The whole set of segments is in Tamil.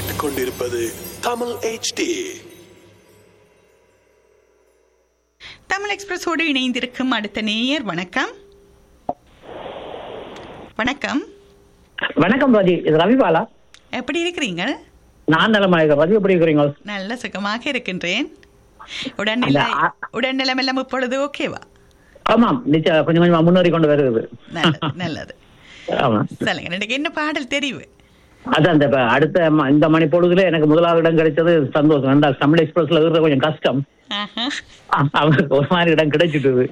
கேட்டுக்கொண்டிருப்பது தமிழ் HD தமிழ் எக்ஸ்பிரஸோடு இணைந்திருக்கும் அடுத்த நேயர் வணக்கம் வணக்கம் வணக்கம் ராஜி இது ரவிபாலா எப்படி இருக்கிறீங்க நான் நலமாக ராஜி எப்படி இருக்கிறீங்க நல்ல சுகமாக இருக்கின்றேன் உடல்நிலை அந்த ஆ- உடல்நிலம் எல்லாம் இப்பொழுது ஓகேவா ஆமாம் நிச்சயம் கொஞ்சம் கொஞ்சமா முன்னேறி கொண்டு வருகிறது நல்லது நல்லது ஆமா சொல்லுங்க எனக்கு என்ன பாடல் தெரிவு அதான் இந்த இப்ப அடுத்த ம- இந்த மணி பொழுதுல எனக்கு முதலாவது இடம் கிடைச்சது சந்தோஷம் அந்த தமிழ் எக்ஸ்பிரஸ்ல இருக்கிற கொஞ்சம் கஷ்டம் ஆஹா. அ- அவருக்கு ஒரு மாதிரி இடம் கிடைச்சிட்டுது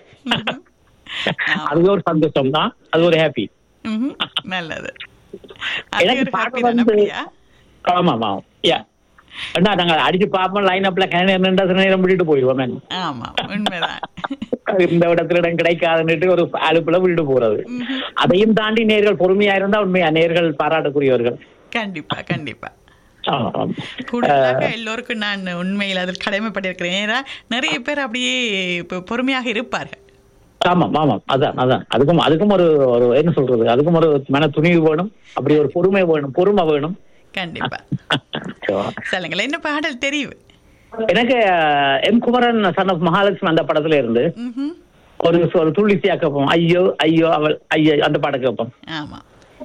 அது ஒரு சந்தோஷம் தான் அது ஒரு ஹாப்பி ம்ஹும். நல்லது அது எனக்கு ஒரு பாட்டு happy தானே, வந்து- அப்படியா? ஆமா ஆமா யா அண்ணா நாங்க அடிச்சு பார்ப்போம் லைன் அப்ல கிணறு நின்றா சில நேரம் விட்டுட்டு போயிடுவோம் man. ஆமா உண்மைதான் இந்த இடத்துல இடம் கிடைக்காதுன்னுட்டு ஒரு அலுப்புல விட்டுட்டு போறது ம்ஹும். அதையும் தாண்டி நேர்கள் பொறுமையா இருந்தா உண்மையா நேர்கள் பாராட்டக்கூடியவர்கள் கண்டிப்பா கண்டிப்பா ஆமா, ஆமா. கூடுதலாக எல்லோருக்கும் நான் உண்மையில் அதில் கடமைப்பட்டிருக்கிறேன் ஏன்னா நிறைய பேர் அப்படியே இப்ப பொறுமையாக இருப்பார்கள் ஆமாம் ஆமாம் அதான் அதான் அதுக்கும் அதுக்கும் ஒரு ஒரு என்ன சொல்றது அதுக்கும் ஒரு மன துணிவு வேணும் அப்படி ஒரு பொறுமை வேணும் பொறுமை வேணும் கண்டிப்பா So, சொல்லுங்களேன் என்ன பாடல் தெரிவு எனக்கு அஹ், M Kumaran son of Mahalakshmi அந்த படத்துல இருந்து ம்ஹும். ஒரு ஒரு துள்ளிசியா கேட்போம் ஐயோ ஐயோ அவள் ஐயோ அந்த பாடம் கேட்போம் ஆமா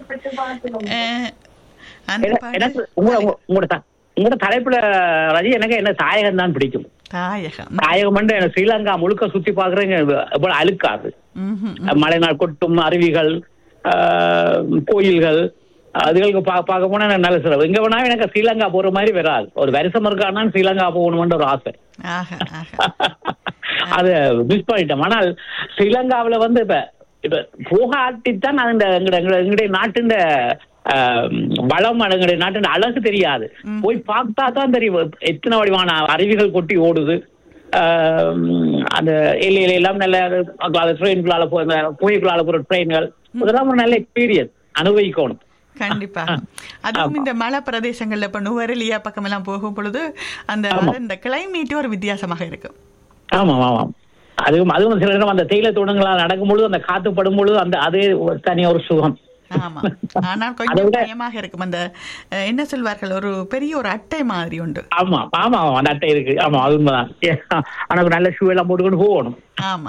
அஹ், அந்த என- பாடல் எனக்கு உங்க உங்க- உங்களோட த- உங்களோட தலைப்புல ரஜி எனக்கு என்ன தாயகம் தான் பிடிக்கும் தாயகம் தாயகம் வந்து எனக்கு ஸ்ரீலங்கா முழுக்க சுத்தி பாக்குறேங்க எவ்வளவு அழுக்காது ம்ஹும். மழைநாள் கொட்டும் அருவிகள் ஆஹ், கோயில்கள் அதுகளுக்கு பா பார்க்க போனா எனக்கு நல்ல சிறப்பு எங்க வேணாலும் எனக்கு ஸ்ரீலங்கா போற மாதிரி வராது ஒரு வருஷம் இருக்கானா ஸ்ரீலங்கா போகணும்ன்ற ஒரு ஆசை ஆஹா ஆஹா அது மிஸ் பண்ணிட்டோம் ஆனால் ஸ்ரீலங்காவுல வந்து இப்ப இப்ப போகாட்டித்தான் அந்த எங்கட எங்கட- எங்களுடைய நாட்டின் ஆஹ், வளம் எங்களுடைய நாட்டின் அழகு தெரியாது ம். போய் பார்த்தா தான் தெரியும் எத்தனை வடிவான அருவிகள் கொட்டி ஓடுது ஆஹ், அந்த எல்லையில எல்லாம் நல்ல ட்ரெயின்களால போ புயக்குள்ளால போற ட்ரெயின்கள் இதெல்லாம் ஒரு நல்ல எக்ஸ்பீரியன்ஸ் அனுபவிக்கணும் கண்டிப்பா அதுவும் இந்த மலை பிரதேசங்கள்ல இப்ப நுவரெலியா பக்கம் எல்லாம் போகும் பொழுது அந்த ஆமா. இந்த கிளைமேட்டே ஒரு வித்தியாசமாக இருக்கும் ஆமாம் ஆமாம் அதுவும் அதுவும் சில நேரம் அந்த தேயிலை தோட்டங்களா நடக்கும் பொழுது அந்த காத்து படும் பொழுது அந்த அதே ஒரு தனி ஒரு சுகம் ஆமா ஆனால் அதை கொஞ்சம் விட- பயமாக இருக்கும் அந்த அஹ், என்ன சொல்வார்கள் ஒரு பெரிய ஒரு அட்டை மாதிரி உண்டு ஆமா ஆமா ஆமா அந்த அட்டை இருக்கு ஆமா அது உண்மைதான் ஆனா ஒரு நல்ல ஷூ எல்லாம் போட்டுக்கொண்டு போகணும் ஆமா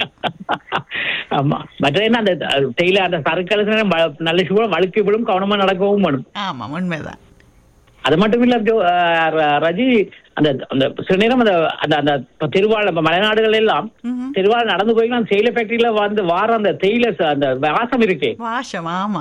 ஆமா மற்ற என்ன அந்த தேயிலை அந்த சரக்கு நல்ல ஷூ வழுக்கி விடும் கவனமா நடக்கவும் வேணும் ஆமா உண்மைதான் அது மட்டும் இல்ல ஜோ- அஹ் ர- ரஜி அந்த அந்த சில நேரம் அந்த அந்த அந்த இப்ப திருவாள் நம்ம மலைநாடுகள் எல்லாம் ம்ஹும். திருவாள் நடந்து போய் அந்த தேயிலை ஃபேக்டரியில வந்து வார அந்த தேயிலை ச- அந்த வாசம் இருக்கே வாசம் ஆமா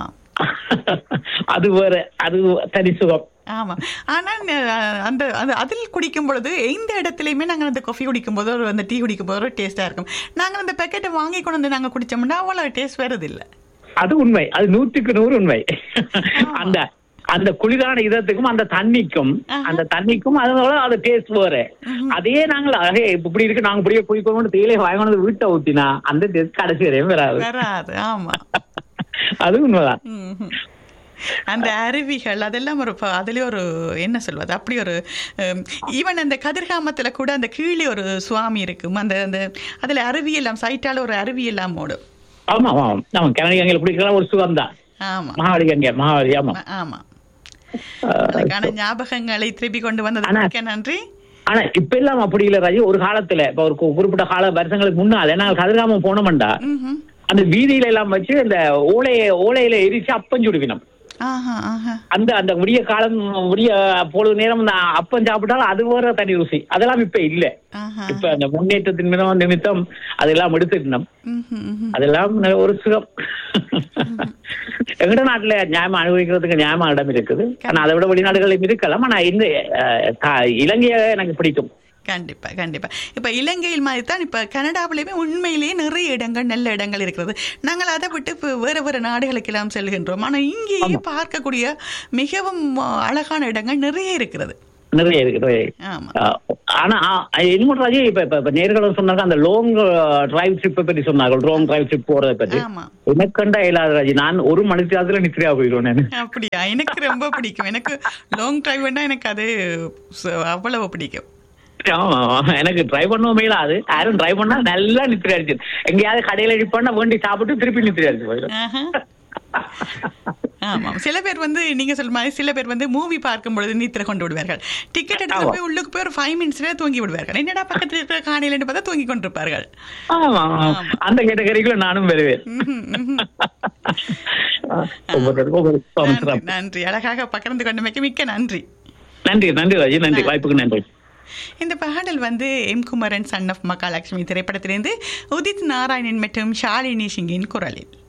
அது வேற அது தனி சுகம் ஆமா ஆனால் அஹ், அந்த அந்த அதில் குடிக்கும் பொழுது எந்த இடத்துலையுமே நாங்கள் அந்த காஃபி குடிக்கும் போதோ ஒரு அந்த டீ குடிக்கும் போதோ ஒரு டேஸ்டா இருக்கும் நாங்கள் அந்த பேக்கெட்டை வாங்கி கொண்டு வந்து நாங்கள் குடிச்சோம்னா அவ்வளோ டேஸ்ட் வருது இல்ல அது உண்மை அது நூற்றுக்கு நூறு உண்மை அந்த அந்த குளிரான இதத்துக்கும் அந்த தண்ணிக்கும் ஆஹா. அந்த தண்ணிக்கும் அதோட அது டேஸ்ட் வேற அதே நாங்கள் அதே இப்படி இருக்கு நாங்க இப்படியே குடிக்கணும்னு தேயிலை வாங்கணும் வீட்டை ஊத்தினா அந்த டேஸ்ட் கடைசி வரையும் வராது வராது ஆமா அது உண்மைதான் ம்ஹும். அந்த அருவிகள் அதெல்லாம் ஒரு ப- அதுலயே ஒரு என்ன சொல்வது அப்படி ஒரு ஈவன் அந்த கதிர்காமத்துல கூட அந்த கீழே ஒரு சுவாமி இருக்கும் அந்த அந்த அதுல அருவி எல்லாம் சைட்டால ஒரு அருவி எல்லாம் ஓடும் ஆமா ஆமா ஆமா கிணறு கங்கையில் குடிக்கலாம் ஒரு சுகம் தான் ஆமா மகாவலி கங்கை மகாவலி ஆமா ஆ- ஆமா அதுக்கான ஞாபகங்களை திருப்பி கொண்டு வந்தது ஆனா- மிக்க நன்றி ஆனா இப்ப எல்லாம் அப்படி இல்ல ராஜி ஒரு காலத்துல இப்ப ஒரு கு- குறிப்பிட்ட கால வருஷங்களுக்கு முன்னால நாங்கள் கதிர்காமம் போனோம்டா ம்ஹும். அந்த வீதியில எல்லாம் வச்சு இந்த ஓலைய ஓலையில எரிச்சு அப்பம் சுடுவினோம் ஆஹா ஆஹா அந்த அந்த விடிய காலம் விடிய பொழுது நேரம் அந்த அப்பம் சாப்பிட்டாலும் அது வேற தனி ருசி அதெல்லாம் இப்ப இல்ல ஆஹா இப்ப அந்த முன்னேற்றத்தின் நிமித்தம் நிமித்தம் அதெல்லாம் எடுத்துக்கணும் ம்ஹும், ம்ஹும். அதெல்லாம் நல்ல ஒரு சுகம் எங்கட நாட்டுல நியாயமா அனுபவிக்கிறதுக்கு நியாயமா இடம் இருக்குது ஆனா அதை விட வெளிநாடுகளிலும் இருக்கலாம் ஆனா இந்த அஹ், கா- இலங்கைய எனக்கு பிடிக்கும் கண்டிப்பா கண்டிப்பா இப்ப இலங்கையில் மாதிரி தான் இப்ப கனடாவிலுமே உண்மையிலேயே நிறைய இடங்கள் நல்ல இடங்கள் இருக்கிறது நாங்கள் அதை விட்டு இப்ப வேற வேற நாடுகளுக்கு எல்லாம் செல்கின்றோம் ஆனா இங்கேயே பார்க்கக்கூடிய மிகவும் அழகான இடங்கள் நிறைய இருக்கிறது நிறைய இருக்குது ஆமா அஹ், ஆனா அஹ், இன்னும் ராஜி இப்ப இப்ப இப்ப நேர்களும் சொன்னாங்க அந்த லாங் டிரைவ் ட்ரிப்பை பற்றி சொன்னார்கள் லாங் டிரைவ் ட்ரிப் போறதை பற்றி ஆமா எனக்கண்டா இயலாத ராஜி நான் ஒரு மணி நேரத்துல நித்திரியா போயிடுவேன் நான் அப்படியா எனக்கு ரொம்ப பிடிக்கும் எனக்கு லாங் டிரைவ்னா எனக்கு அது ச- அவ்வளவு பிடிக்கும் ஆமா ஆமா. எனக்கு டிரைவ் பண்ணவும் மேலாது யாரும் டிரைவ் பண்ணா நல்லா நித்திரி அடிச்சு எங்கேயாவது கடையில நிப்பாண்டா வேண்டி சாப்பிட்டு திருப்பி நித்திரி அடிச்சு போயிடும் ஆஹா. ஆமாம் சில பேர் வந்து நீங்க சொல்ற மாதிரி சில பேர் வந்து மூவி பார்க்கும் பொழுது நீத்திர கொண்டு விடுவார்கள் டிக்கெட் எடுத்து ஆமா. போய் உள்ளுக்கு போய் ஒரு ஃபைவ் மினிட்ஸ்ல தூங்கி விடுவார்கள் என்னடா பக்கத்துல இருக்கிற காணியில பார்த்தா தூங்கி கொண்டிருப்பார்கள் ஆமா ஆமா. அந்த கேட்டகரிக்குள்ள நானும் வருவேன் ஒவ்வொருத்தருக்கும் ஒவ்வொரு நன்றி, சிறப்பு. நன்றி அழகாக பகிர்ந்து கொண்டமைக்கு மிக்க நன்றி நன்றி நன்றி ராஜி நன்றி வாய்ப்புக்கு நன்றி இந்த பாடல் வந்து M Kumaran son of Mahalakshmi திரைப்படத்திலிருந்து உதித் நாராயணன் மற்றும் ஷாலினி சிங்கின் குரலில்